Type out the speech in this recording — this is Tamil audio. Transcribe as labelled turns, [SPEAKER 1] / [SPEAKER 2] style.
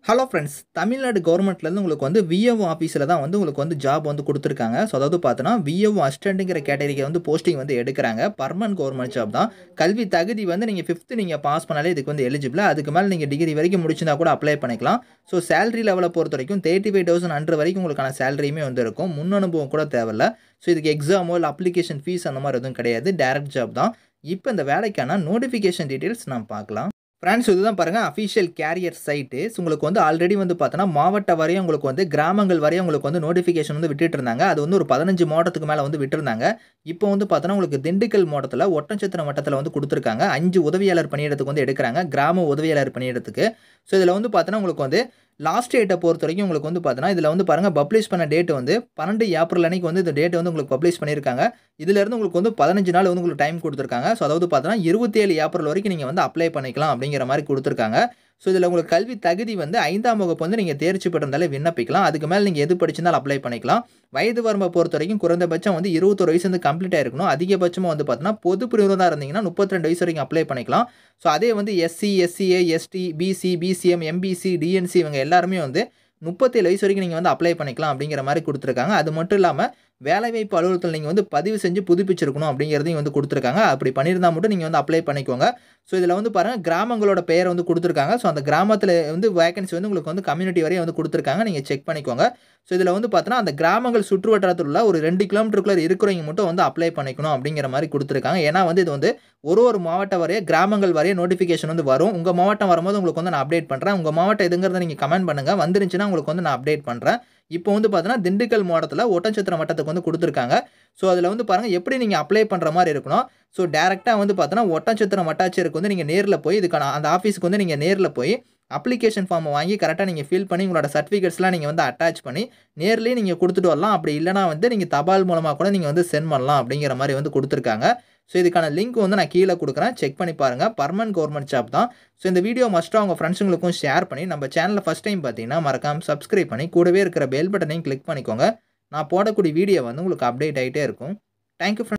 [SPEAKER 1] ஹலோ ஃப்ரெண்ட்ஸ் தமிழ்நாடு கவர்மெண்ட்லேருந்து உங்களுக்கு வந்து விஏஓ ஆஃபீஸில் தான் வந்து உங்களுக்கு வந்து ஜாப் வந்து கொடுத்துருக்காங்க ஸோ அதாவது பார்த்தோன்னா விஏஓ அசிஸ்டண்ட்டுங்கிற கேட்டகரிக்கு வந்து போஸ்டிங் வந்து எடுக்கிறாங்க பர்மனன்ட் கவர்மெண்ட் ஜாப் தான் கல்வி தகுதி வந்து நீங்கள் ஃபிஃப்த்து நீங்கள் பாஸ் பண்ணாலே இதுக்கு வந்து எலிஜிபிள் அதுக்கு மேலே நீங்கள் டிகிரி வரைக்கும் முடிச்சிருந்தா கூட அப்ளை பண்ணிக்கலாம் ஸோ சேலரி லெவலை பொறுத்த வரைக்கும் தேர்ட்டி ஃபைவ் தௌசண்ட் அண்டர் வரைக்கும் உங்களுக்கான சேலரியுமே வந்து இருக்கும் முன் அனுபவம் கூட தேவையில்ல ஸோ இதுக்கு எக்ஸாமோ இல்லை அப்ளிகேஷன் ஃபீஸ் அந்த மாதிரி எதுவும் கிடையாது டேரக்ட் ஜாப் தான் இப்போ இந்த வேலைக்கான நோட்டிஃபிகேஷன் டீட்டெயில்ஸ் நான் பார்க்கலாம் ஃப்ரெண்ட்ஸ் இதுதான் பாருங்கள் அஃபிஷியல் கேரியர் சைட்டு உங்களுக்கு வந்து ஆல்ரெடி வந்து பார்த்தோன்னா மாவட்ட வரையும் உங்களுக்கு வந்து கிராமங்கள் வரையும் உங்களுக்கு வந்து நோட்டிஃபிகேஷன் வந்து விட்டுட்டு இருந்தாங்க அது வந்து ஒரு பதினஞ்சு மாவட்டத்துக்கு மேலே வந்து விட்டுருந்தாங்க இப்போ வந்து பார்த்தோன்னா உங்களுக்கு திண்டுக்கல் மாவட்டத்தில் ஒட்டஞ்சத்திரம் வட்டத்தில் வந்து கொடுத்துருக்காங்க அஞ்சு உதவியாளர் பணியிடத்துக்கு வந்து எடுக்கிறாங்க கிராம உதவியாளர் பணியிடத்துக்கு ஸோ இதில் வந்து பார்த்தோன்னா உங்களுக்கு வந்து லாஸ்ட் டேட்டை பொறுத்த வரைக்கும் உங்களுக்கு வந்து பார்த்தோன்னா இதில் வந்து பாருங்கள் பப்ளிஷ் பண்ண டேட் வந்து பன்னெண்டு ஏப்ரல் அன்னைக்கு வந்து இந்த டேட் வந்து உங்களுக்கு பப்ளிஷ் பண்ணியிருக்காங்க இதுலேருந்து உங்களுக்கு வந்து பதினஞ்சு நாள் வந்து உங்களுக்கு டைம் கொடுத்துருக்காங்க ஸோ அதாவது பார்த்தோன்னா இருபத்தேழு ஏப்ரல் வரைக்கும் நீங்கள் வந்து அப்ளை பண்ணிக்கலாம் அப்படிங்கிற மாதிரி கொடுத்துருக்காங்க ஸோ இதில் உங்களுக்கு கல்வி தகுதி வந்து ஐந்தாம் வகுப்பு வந்து நீங்கள் தேர்ச்சி பெற்றிருந்தாலே விண்ணப்பிக்கலாம் அதுக்கு மேலே நீங்கள் எது படிச்சிருந்தாலும் அப்ளை பண்ணிக்கலாம் வயது வரம்பை பொறுத்த வரைக்கும் குறைந்தபட்சம் வந்து இருபத்தொரு வயசு வந்து கம்ப்ளீட் ஆயிருக்கணும் அதிகபட்சமாக வந்து பார்த்தீங்கன்னா பொது பிரிவு தான் இருந்தீங்கன்னா முப்பத்தி ரெண்டு வயசு வரைக்கும் அப்ளை பண்ணிக்கலாம் ஸோ அதே வந்து SC SCA ST BC BCM MBC DNC இவங்க எல்லாருமே வந்து முப்பத்தேழு வயசு வரைக்கும் நீங்கள் வந்து அப்ளை பண்ணிக்கலாம் அப்படிங்கிற மாதிரி கொடுத்துருக்காங்க அது மட்டும் இல்லாமல் வேலைவாய்ப்பு அலுவலகத்தில் நீங்கள் வந்து பதிவு செஞ்சு புதுப்பிச்சிருக்கணும் அப்படிங்கிறதையும் வந்து கொடுத்துருக்காங்க அப்படி பண்ணியிருந்தால் மட்டும் நீங்கள் வந்து அப்ளை பண்ணிக்கோங்க ஸோ இதில் வந்து பாருங்கள் கிராமங்களோட பெயர் வந்து கொடுத்துருக்காங்க ஸோ அந்த கிராமத்தில் வந்து வேகன்சி வந்து உங்களுக்கு வந்து கம்யூனிட்டி வரையும் வந்து கொடுத்துருக்காங்க நீங்கள் செக் பண்ணிக்கோங்க ஸோ இதில் வந்து பார்த்தோன்னா அந்த கிராமங்கள் சுற்று வட்டாரத்தில் உள்ள ஒரு ரெண்டு கிலோமீட்டருக்குள்ளே இருக்கிறவங்க மட்டும் வந்து அப்ளை பண்ணிக்கணும் அப்படிங்கிற மாதிரி கொடுத்துருக்காங்க ஏன்னா வந்து இது வந்து ஒரு ஒரு மாவட்டம் வரைய கிராமங்கள் வரைய நோட்டிஃபிகேஷன் வந்து வரும் உங்கள் மாவட்டம் வரும்போது உங்களுக்கு வந்து நான் அப்டேட் பண்ணுறேன் உங்கள் மாவட்டம் எதுங்கிறத நீங்கள் கமெண்ட் பண்ணுங்கள் வந்துருந்துச்சுன்னா உங்களுக்கு வந்து நான் அப்டேட் பண்ணுறேன் இப்போ வந்து பார்த்தீங்கன்னா திண்டுக்கல் மாவட்டத்தில் ஒட்டச்சத்திரம் வட்டத்துக்கு வந்து கொடுத்துருக்காங்க ஸோ அதில் வந்து பாருங்கள் எப்படி நீங்கள் அப்ளை பண்ணுற மாதிரி இருக்கணும் ஸோ டேரெக்டாக வந்து பார்த்தோன்னா ஒட்டச்சத்திரம் வட்டாட்சியருக்கு வந்து நீங்கள் நேரில் போய் இதுக்கான அந்த ஆஃபீஸுக்கு வந்து நீங்கள் நேரில் போய் அப்ளிகேஷன் ஃபார்மை வாங்கி கரெக்டாக நீங்கள் ஃபில் பண்ணி உங்களோட சர்டிஃபிகேட்ஸ்லாம் நீங்கள் வந்து அட்டாச் பண்ணி நேர்லேயே நீங்கள் கொடுத்துட்டு வரலாம் அப்படி இல்லைனா வந்து நீங்கள் தபால் மூலமாக கூட நீங்கள் வந்து சென்ட் பண்ணலாம் அப்படிங்கிற மாதிரி வந்து கொடுத்துருக்காங்க ஸோ இதுக்கான லிங்க் வந்து நான் கீழே கொடுக்குறேன் செக் பண்ணி பாருங்கள் பர்மனன்ட் கவர்மெண்ட் ஜாப் தான் ஸோ இந்த வீடியோ மஸ்ட்டாக உங்கள் ஃப்ரெண்ட்ஸுங்களுக்கும் ஷேர் பண்ணி நம்ம சேனலில் ஃபஸ்ட் டைம் பார்த்தீங்கன்னா மறக்காமல் சப்ஸ்கிரைப் பண்ணி கூடவே இருக்கிற பெல் பட்டனையும் கிளிக் பண்ணிக்கோங்க நான் போடக்கூடிய வீடியோ வந்து உங்களுக்கு அப்டேட் ஆகிட்டே இருக்கும் தேங்க்யூ ஃப்ரெண்ட்ஸ்